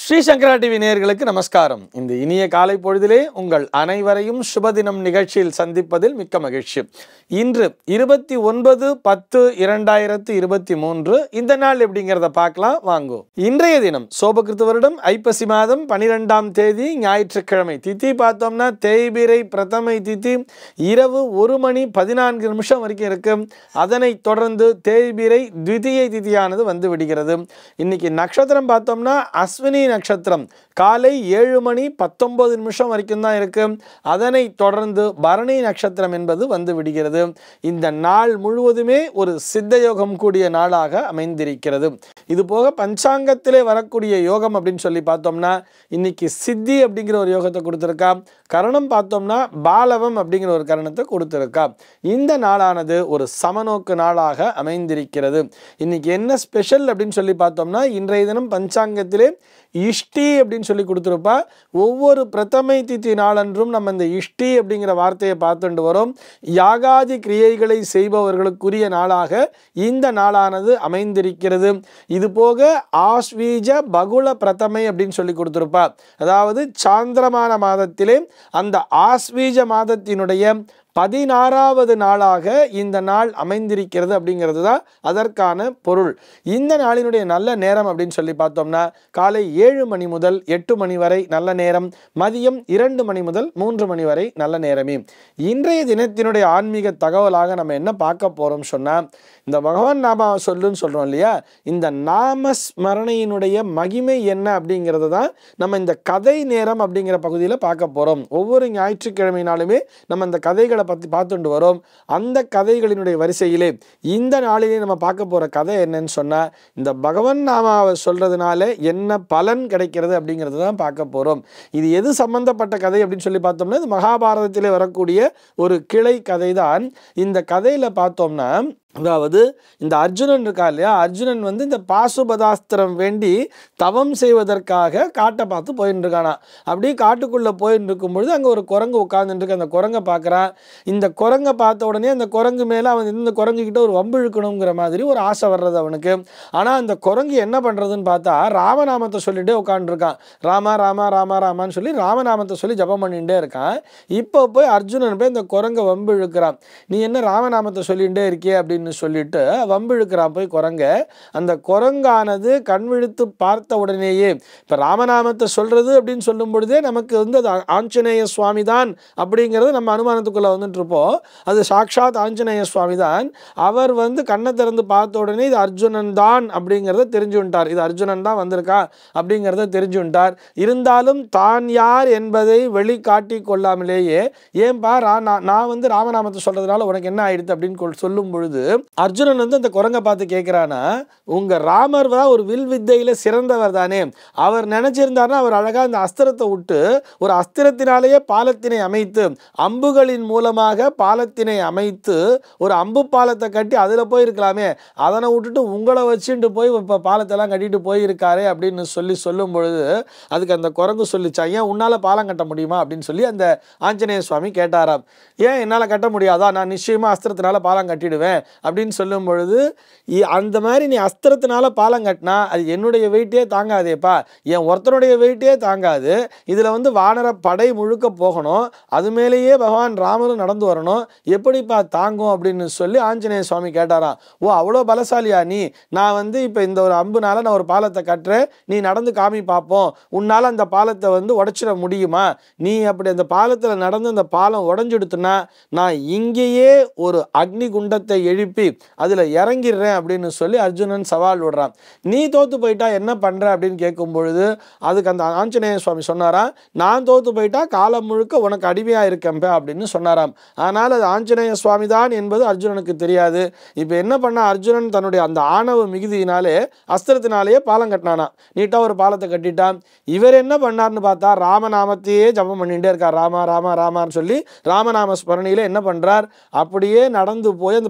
ஸ்ரீ சங்கரா TV நேயர்களுக்கு நமஸ்காரம் இந்த இனிய காலை பொழுதிலே உங்கள் அனைவரையும் சுபதினம் நிகழ்ச்சியில் சந்திப்பதில் மிக்க மகிழ்ச்சி இன்று இருபத்தி ஒன்பது பத்து இரண்டாயிரத்து இருபத்தி மூன்று இந்த நாள் எப்படிங்கிறத பார்க்கலாம் வாங்கோ இன்றைய தினம் சோபகிருத்து வருடம் ஐப்பசி மாதம் பனிரெண்டாம் தேதி ஞாயிற்றுக்கிழமை திதி பார்த்தோம்னா தேய்பிரை பிரதமை திதி இரவு ஒரு மணி பதினான்கு நிமிஷம் வரைக்கும் இருக்கு அதனைத் தொடர்ந்து தேய்பிரை த்விதியை திதியானது வந்து விடுகிறது இன்னைக்கு நட்சத்திரம் பார்த்தோம்னா அஸ்வினி நட்சத்திரம் காலை ஏழு மணி பத்தொன்பது நிமிஷம் வரைக்கும் தான் இருக்கு அதனைத் தொடர்ந்து பரணி நட்சத்திரம் என்பது வந்து விடுகிறது இந்த நாள் முழுவதுமே ஒரு சித்த யோகம் கூடிய நாளாக அமைந்திருக்கிறது இது போக பஞ்சாங்கத்திலே வரக்கூடிய யோகம் அப்படின்னு சொல்லி பார்த்தோம்னா இன்னைக்கு சித்தி அப்படிங்கிற ஒரு யோகத்தை கொடுத்துருக்கா கரணம் பார்த்தோம்னா பாலவம் அப்படிங்கிற ஒரு கரணத்தை கொடுத்துருக்கா இந்த நாளானது ஒரு சமநோக்கு நாளாக அமைந்திருக்கிறது இன்னைக்கு என்ன ஸ்பெஷல் அப்படின்னு சொல்லி பார்த்தோம்னா இன்றைய தினம் பஞ்சாங்கத்திலே இஷ்டி அப்படின்னு சொல்லி கொடுத்துருப்பா ஒவ்வொரு பிரதமை திதி நாளன்றும் நம்ம இந்த இஷ்டி அப்படிங்கிற வார்த்தையை பார்த்துட்டு வரோம் யாகாதி கிரியைகளை செய்பவர்களுக்குரிய நாளாக இந்த நாளானது அமைந்திருக்கிறது இது போக ஆஸ்வீஜ பகுல பிரதமை அப்படின்னு சொல்லி கொடுத்துருப்பா அதாவது சாந்திரமான மாதத்திலே அந்த ஆஸ்வீஜ மாதத்தினுடைய பதினாறாவது நாளாக இந்த நாள் அமைந்திருக்கிறது அப்படிங்கிறது தான் அதற்கான பொருள் இந்த நாளினுடைய நல்ல நேரம் அப்படின்னு சொல்லி பார்த்தோம்னா காலை ஏழு மணி முதல் எட்டு மணி வரை நல்ல நேரம் மதியம் இரண்டு மணி முதல் மூன்று மணி வரை நல்ல நேரமே இன்றைய தினத்தினுடைய ஆன்மீக தகவலாக நம்ம என்ன பார்க்க போறோம் சொன்னா இந்த பகவான் நாம சொல்லுன்னு சொல்றோம் இல்லையா இந்த நாம ஸ்மரணையினுடைய மகிமை என்ன அப்படிங்கிறது தான் நம்ம இந்த கதை நேரம் அப்படிங்கிற பகுதியில் பார்க்க போறோம் ஒவ்வொரு ஞாயிற்றுக்கிழமை நாளுமே நம்ம இந்த கதைகளை பற்றி பார்த்துட்டு வரோம் அந்த கதைகளினுடைய வரிசையிலே இந்த நாளிலே நம்ம பார்க்க போற கதை என்னன்னு சொன்னா இந்த பகவன் நாமாவை சொல்றதுனால என்ன பலன் கிடைக்கிறது அப்படிங்கிறது தான் பார்க்க போறோம் இது எது சம்பந்தப்பட்ட கதை அப்படின்னு சொல்லி பார்த்தோம்னா இது மகாபாரதத்திலே வரக்கூடிய ஒரு கிளை கதை தான் இந்த கதையில பார்த்தோம்னா அதாவது இந்த அர்ஜுனன் இருக்கா இல்லையா அர்ஜுனன் வந்து இந்த பாசுபதாஸ்திரம் வேண்டி தவம் செய்வதற்காக காட்டை பார்த்து போயின்னு இருக்கானா அப்படியே காட்டுக்குள்ளே போயின்னு இருக்கும்பொழுது அங்கே ஒரு குரங்கு உட்காந்துட்டு இருக்கு அந்த குரங்கை பார்க்குறான் இந்த குரங்கை பார்த்த உடனே அந்த குரங்கு மேலே அவன் இந்த குரங்கு கிட்ட ஒரு வம்பு இழுக்கணுங்கிற மாதிரி ஒரு ஆசை வர்றது அவனுக்கு ஆனால் அந்த குரங்கு என்ன பண்ணுறதுன்னு பார்த்தா ராமநாமத்தை சொல்லிட்டே உட்காந்துருக்கான் ராமா ராமா ராமா ராமான்னு சொல்லி ராமநாமத்தை சொல்லி ஜபம் பண்ணிகிட்டே இருக்கான் இப்போ போய் அர்ஜுனன் போய் இந்த குரங்கை வம்பு இழுக்கிறான் நீ என்ன ராமநாமத்தை சொல்லிகிட்டே இருக்கியே அப்படின்னு சொல்லிட்டு வம்பு இழுக்கிறான் போய் குரங்க அந்த குரங்கானது கண் விழித்து பார்த்த உடனேயே இப்போ ராமநாமத்தை சொல்றது அப்படின்னு சொல்லும் பொழுதே நமக்கு வந்து அது ஆ- ஆஞ்சநேய சுவாமி தான் அப்படிங்கிறது நம்ம அனுமானத்துக்குள்ள வந்துட்டு இருப்போம் அது சாக்ஷாத் ஆஞ்சநேய சுவாமி தான் அவர் வந்து கண்ணை திறந்து பார்த்த உடனே இது அர்ஜுனன் தான் அப்படிங்கிறத தெரிஞ்சுட்டார் இது அர்ஜுனன் தான் வந்திருக்கா அப்படிங்கிறத தெரிஞ்சுட்டார் இருந்தாலும் தான் யார் என்பதை வெளிக்காட்டி கொள்ளாமலேயே ஏன்பா ரா- நான் நான் வந்து ராமநாமத்தை சொல்றதுனால உனக்கு என்ன ஆயிடுது அப்படின்னு கொள்- சொல்லும் பொழுது அர்ஜுனன் வந்து அந்த குரங்கை பார்த்து கேட்குறானா உங்க ராமர் தான் ஒரு வில் வித்தையில சிறந்தவர் தானே அவர் நினைச்சிருந்தாருன்னா அவர் அழகா அந்த அஸ்திரத்தை விட்டு ஒரு அஸ்திரத்தினாலேயே பாலத்தினை அமைத்து அம்புகளின் மூலமாக பாலத்தினை அமைத்து ஒரு அம்பு பாலத்தை கட்டி அதில் போயிருக்கலாமே அதனை விட்டுட்டு உங்களை வச்சுட்டு போய் இப்போ பாலத்தெல்லாம் கட்டிட்டு போயிருக்காரே அப்படின்னு சொல்லி சொல்லும் பொழுது அதுக்கு அந்த குரங்கு சொல்லிச்சா ஏன் உன்னால் பாலம் கட்ட முடியுமா அப்படின்னு சொல்லி அந்த ஆஞ்சநேய சுவாமி கேட்டாராம் ஏன் என்னால் கட்ட முடியாதா நான் நிச்சயமாக அஸ்திரத்தினால பாலம் கட்டிடுவேன் அப்படின்னு சொல்லும் பொழுது இ- அந்த மாதிரி நீ அஸ்திரத்தினால பாலம் கட்டினா அது என்னுடைய வெயிட்டே தாங்காதேப்பா என் ஒருத்தனுடைய வெயிட்டே தாங்காது இதில் வந்து வானர படை முழுக்க போகணும் அது மேலேயே பகவான் ராமரும் நடந்து வரணும் எப்படிப்பா தாங்கும் அப்படின்னு சொல்லி ஆஞ்சநேய சுவாமி கேட்டாராம் ஓ அவ்வளோ பலசாலியா நீ நான் வந்து இப்போ இந்த ஒரு அம்புனால நான் ஒரு பாலத்தை கட்டுறேன் நீ நடந்து காமி பார்ப்போம் உன்னால் அந்த பாலத்தை வந்து உடைச்சிட முடியுமா நீ அப்படி அந்த பாலத்தில் நடந்து அந்த பாலம் உடஞ்சிடுத்துனா நான் இங்கேயே ஒரு அக்னி குண்டத்தை எழுப்பி அதில் இறங்கிடுறேன் அப்படின்னு சொல்லி அர்ஜுனன் சவால் விடுறான் நீ தோத்து போயிட்டா என்ன பண்ற அப்படின்னு கேட்கும் பொழுது அதுக்கு அந்த ஆஞ்சநேய சுவாமி சொன்னாராம் நான் தோத்து போயிட்டா காலம் முழுக்க உனக்கு அடிமையா இருக்கேன் அப்படின்னு சொன்னாராம் ஆனால் அது ஆஞ்சநேய சுவாமி தான் என்பது அர்ஜுனனுக்கு தெரியாது இப்போ என்ன பண்ண அர்ஜுனன் தன்னுடைய அந்த ஆணவ மிகுதியினாலே அஸ்திரத்தினாலேயே பாலம் கட்டினானா நீட்டா ஒரு பாலத்தை கட்டிட்டான் இவர் என்ன பண்ணார்னு பார்த்தா ராமநாமத்தையே ஜபம் பண்ணிட்டே இருக்கார் ராமா ராமா ராமான்னு சொல்லி ராமநாம ஸ்மரணையில என்ன பண்றார் அப்படியே நடந்து போய் அந்த பாலத்து மேல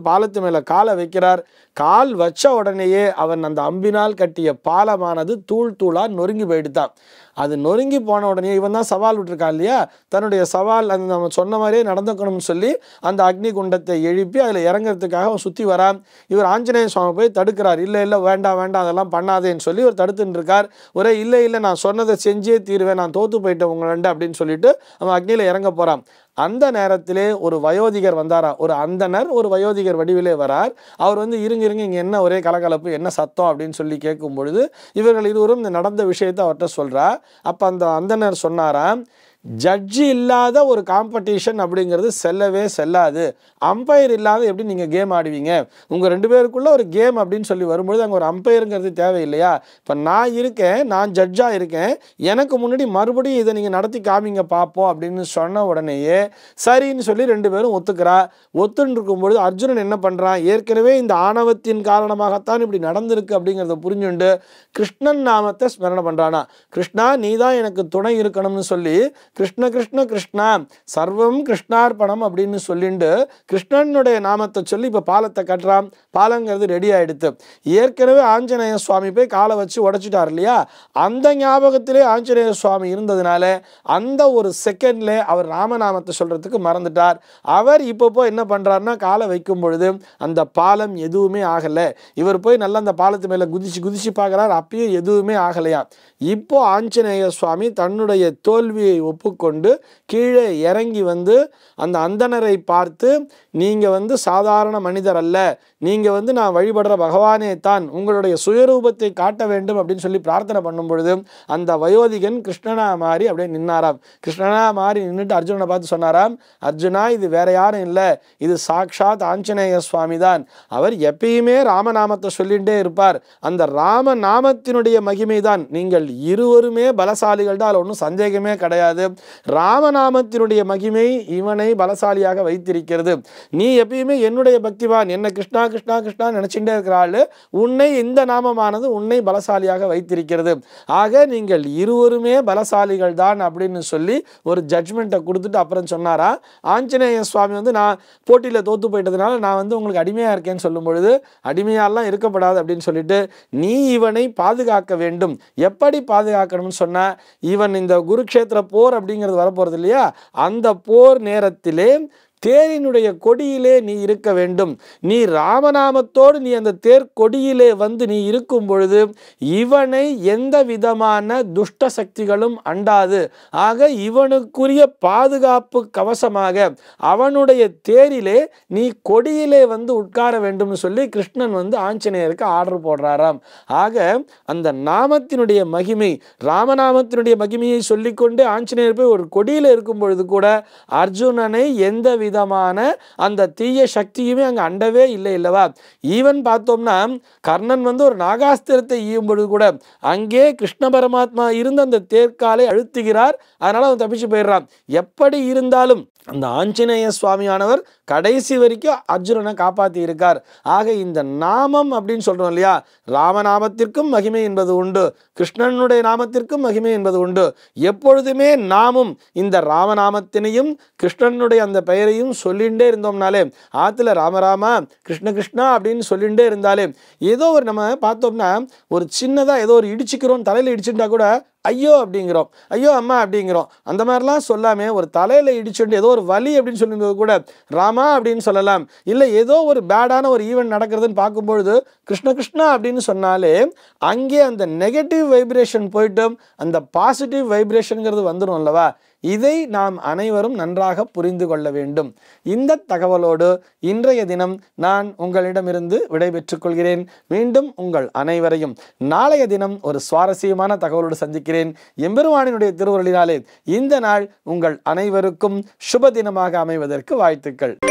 மேலே காலை வைக்கிறார் கால் வச்ச உடனேயே அவன் அந்த அம்பினால் கட்டிய பாலமானது தூள் தூளாக நொறுங்கி போயிடுதான் அது நொறுங்கி போன உடனே இவன் தான் சவால் விட்டுருக்கான் இல்லையா தன்னுடைய சவால் அந்த நம்ம சொன்ன மாதிரியே நடந்துக்கணும்னு சொல்லி அந்த அக்னி குண்டத்தை எழுப்பி அதில் இறங்குறதுக்காக அவன் சுற்றி வரான் இவர் ஆஞ்சநேய சுவாமி போய் தடுக்கிறார் இல்லை இல்லை வேண்டாம் வேண்டாம் அதெல்லாம் பண்ணாதேன்னு சொல்லி இவர் தடுத்துட்டு இருக்கார் ஒரே இல்லை இல்லை நான் சொன்னதை செஞ்சே தீருவேன் நான் தோத்து போயிட்டேன் உங்களண்ட அப்படின்னு சொல்லிட்டு அவன் அக்னியில் இறங்க போகிறான் அந்த நேரத்திலே ஒரு வயோதிகர் வந்தாரா ஒரு அந்தனர் ஒரு வயோதிகர் வடிவிலே வரார் அவர் வந்து இருங்க இருங்க இங்கே என்ன ஒரே கலகலப்பு என்ன சத்தம் அப்படின்னு சொல்லி கேட்கும் பொழுது இவர்கள் இருவரும் இந்த நடந்த விஷயத்தை அவர்கிட்ட சொல்றா அப்போ அந்த அந்தனர் சொன்னாராம் ஜட்ஜி இல்லாத ஒரு காம்படிஷன் அப்படிங்கிறது செல்லவே செல்லாது அம்பையர் இல்லாத எப்படி நீங்கள் கேம் ஆடுவீங்க உங்கள் ரெண்டு பேருக்குள்ள ஒரு கேம் அப்படின்னு சொல்லி வரும்பொழுது அங்கே ஒரு அம்பையருங்கிறது தேவையில்லையா இப்போ நான் இருக்கேன் நான் ஜட்ஜாக இருக்கேன் எனக்கு முன்னாடி மறுபடியும் இதை நீங்கள் நடத்தி காமிங்க பார்ப்போம் அப்படின்னு சொன்ன உடனேயே சரின்னு சொல்லி ரெண்டு பேரும் ஒத்துக்கிறா ஒத்துன்னு இருக்கும்பொழுது அர்ஜுனன் என்ன பண்ணுறான் ஏற்கனவே இந்த ஆணவத்தின் காரணமாகத்தான் இப்படி நடந்திருக்கு அப்படிங்கிறத புரிஞ்சுண்டு கிருஷ்ணன் நாமத்தை ஸ்மரணை பண்ணுறானா கிருஷ்ணா நீ தான் எனக்கு துணை இருக்கணும்னு சொல்லி கிருஷ்ண கிருஷ்ண கிருஷ்ணா சர்வம் கிருஷ்ணார்ப்பணம் அப்படின்னு சொல்லிண்டு கிருஷ்ணனுடைய நாமத்தை சொல்லி இப்போ பாலத்தை கட்டுறான் பாலங்கிறது ரெடி ஆயிடுத்து ஏற்கனவே ஆஞ்சநேய சுவாமி போய் காலை வச்சு உடைச்சிட்டார் இல்லையா அந்த ஞாபகத்திலே ஆஞ்சநேய சுவாமி இருந்ததுனால அந்த ஒரு செகண்ட்ல அவர் ராமநாமத்தை சொல்றதுக்கு மறந்துட்டார் அவர் இப்போ போய் என்ன பண்றாருன்னா காலை வைக்கும் பொழுது அந்த பாலம் எதுவுமே ஆகலை இவர் போய் நல்லா அந்த பாலத்து மேலே குதிச்சு குதிச்சு பார்க்குறாரு அப்பயும் எதுவுமே ஆகலையா இப்போ ஆஞ்சநேய சுவாமி தன்னுடைய தோல்வியை ஒப்புக்கொண்டு கீழே இறங்கி வந்து அந்த அந்தணரை பார்த்து நீங்கள் வந்து சாதாரண மனிதர் அல்ல நீங்கள் வந்து நான் வழிபடுற பகவானே தான் உங்களுடைய சுயரூபத்தை காட்ட வேண்டும் அப்படின்னு சொல்லி பிரார்த்தனை பண்ணும் பொழுது அந்த வயோதிகன் கிருஷ்ணனா மாறி அப்படியே நின்னாராம் கிருஷ்ணனா மாறி நின்றுட்டு அர்ஜுனனை பார்த்து சொன்னாராம் அர்ஜுனா இது வேற யாரும் இல்லை இது சாக்ஷாத் ஆஞ்சநேய சுவாமி தான் அவர் எப்பயுமே ராமநாமத்தை சொல்லிகிட்டே இருப்பார் அந்த ராம நாமத்தினுடைய மகிமை தான் நீங்கள் இருவருமே பலசாலிகள் தான் அதில் ஒன்றும் சந்தேகமே கிடையாது ராமநாமத்தினுடைய மகிமை இவனை பலசாலியாக வைத்திருக்கிறது நீ எப்பயுமே என்னுடைய பக்திவான் என்ன கிருஷ்ணா கிருஷ்ணா கிருஷ்ணா நினைச்சுட்டே இருக்கிற ஆளு உன்னை இந்த நாமமானது உன்னை பலசாலியாக வைத்திருக்கிறது ஆக நீங்கள் இருவருமே பலசாலிகள் தான் அப்படின்னு சொல்லி ஒரு ஜட்ஜ்மெண்ட்டை கொடுத்துட்டு அப்புறம் சொன்னாரா ஆஞ்சநேய சுவாமி வந்து நான் போட்டியில் தோத்து போயிட்டதுனால நான் வந்து உங்களுக்கு அடிமையாக இருக்கேன்னு சொல்லும் பொழுது அடிமையாலாம் இருக்கப்படாது அப்படின்னு சொல்லிட்டு நீ இவனை பாதுகாக்க வேண்டும் எப்படி பாதுகாக்கணும்னு சொன்னா இவன் இந்த குருக்ஷேத்திர போர் அப்படிங்கிறது வரப்போறது இல்லையா அந்த போர் நேரத்திலே தேரினுடைய கொடியிலே நீ இருக்க வேண்டும் நீ ராமநாமத்தோடு நீ அந்த தேர் கொடியிலே வந்து நீ இருக்கும் பொழுது இவனை எந்த விதமான துஷ்ட சக்திகளும் அண்டாது ஆக இவனுக்குரிய பாதுகாப்பு கவசமாக அவனுடைய தேரிலே நீ கொடியிலே வந்து உட்கார வேண்டும்னு சொல்லி கிருஷ்ணன் வந்து ஆஞ்சநேயருக்கு ஆர்டர் போடுறாராம் ஆக அந்த நாமத்தினுடைய மகிமை ராமநாமத்தினுடைய மகிமையை சொல்லிக்கொண்டு ஆஞ்சநேயர் போய் ஒரு கொடியில் இருக்கும் பொழுது கூட அர்ஜுனனை எந்த விதமான அந்த தீய சக்தியுமே அங்கே அண்டவே இல்லை இல்லவா ஈவன் பார்த்தோம்னா கர்ணன் வந்து ஒரு நாகாஸ்திரத்தை ஈயும் பொழுது கூட அங்கே கிருஷ்ண பரமாத்மா இருந்த அந்த தேர்க்காலை அழுத்துகிறார் அதனால அவன் தப்பிச்சு போயிடுறான் எப்படி இருந்தாலும் அந்த ஆஞ்சநேய சுவாமியானவர் கடைசி வரைக்கும் அர்ஜுனனை காப்பாற்றி இருக்கார் ஆக இந்த நாமம் அப்படின்னு சொல்றோம் இல்லையா ராமநாமத்திற்கும் மகிமை என்பது உண்டு கிருஷ்ணனுடைய நாமத்திற்கும் மகிமை என்பது உண்டு எப்பொழுதுமே நாமும் இந்த ராமநாமத்தினையும் கிருஷ்ணனுடைய அந்த பெயரையும் சொல்லிகிட்டே இருந்தோம்னாலே ஆற்றுல ராமராமா கிருஷ்ண கிருஷ்ணா அப்படின்னு சொல்லிகிட்டே இருந்தாலே ஏதோ ஒரு நம்ம பார்த்தோம்னா ஒரு சின்னதாக ஏதோ ஒரு இடிச்சுக்கிறோம் தலையில் இடிச்சுட்டா கூட ஐயோ அப்படிங்கிறோம் ஐயோ அம்மா அப்படிங்கிறோம் அந்த மாதிரிலாம் சொல்லாமே ஒரு தலையில் இடிச்சுட்டு ஏதோ ஒரு வலி அப்படின்னு சொல்லும்போது கூட ராமா அப்படின்னு சொல்லலாம் இல்லை ஏதோ ஒரு பேடான ஒரு ஈவெண்ட் நடக்கிறதுன்னு பார்க்கும்பொழுது கிருஷ்ண கிருஷ்ணா அப்படின்னு சொன்னாலே அங்கே அந்த நெகட்டிவ் வைப்ரேஷன் போயிட்டு அந்த பாசிட்டிவ் வைப்ரேஷனுங்கிறது வந்துடும் அல்லவா இதை நாம் அனைவரும் நன்றாக புரிந்து கொள்ள வேண்டும் இந்த தகவலோடு இன்றைய தினம் நான் உங்களிடமிருந்து விடைபெற்றுக் கொள்கிறேன் மீண்டும் உங்கள் அனைவரையும் நாளைய தினம் ஒரு சுவாரஸ்யமான தகவலோடு சந்திக்கிறேன் எம்பெருமானினுடைய திருவருளினாலே இந்த நாள் உங்கள் அனைவருக்கும் சுப தினமாக அமைவதற்கு வாழ்த்துக்கள்